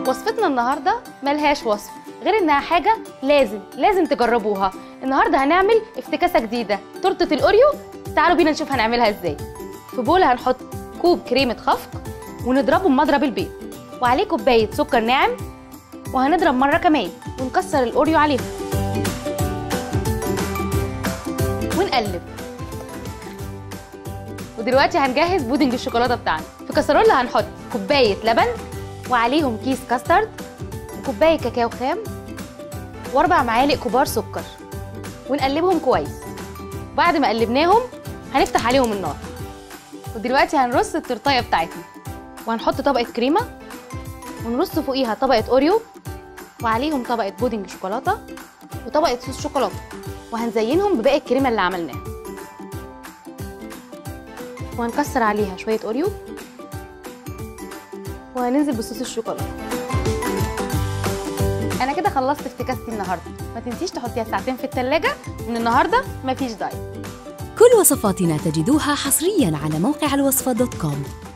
وصفتنا النهارده ملهاش وصف غير انها حاجه لازم لازم تجربوها النهارده هنعمل افتكاسه جديده تورته الاوريو تعالوا بينا نشوف هنعملها ازاي في بوله هنحط كوب كريمه خفق ونضربه بمضرب البيض وعليه كوبايه سكر ناعم وهنضرب مره كمان ونكسر الاوريو عليهم ونقلب ودلوقتي هنجهز بودنج الشوكولاته بتاعنا في كسرولة هنحط كوبايه لبن وعليهم كيس كاسترد وكوبايه كاكاو خام واربع معالق كبار سكر ونقلبهم كويس بعد ما قلبناهم هنفتح عليهم النار ودلوقتي هنرص التورتايه بتاعتنا وهنحط طبقه كريمه ونرص فوقيها طبقه اوريو وعليهم طبقه بودنج شوكولاته وطبقه صوص شوكولاته وهنزينهم بباقي الكريمه اللي عملناها وهنكسر عليها شويه اوريو وهننزل بصوص الشوكولاته انا كده خلصت افتكاستي النهارده ما تنسيش تحطيها ساعتين في التلاجة من النهارده مفيش دايت كل وصفاتنا تجدوها حصريا على موقع الوصفة دوت كوم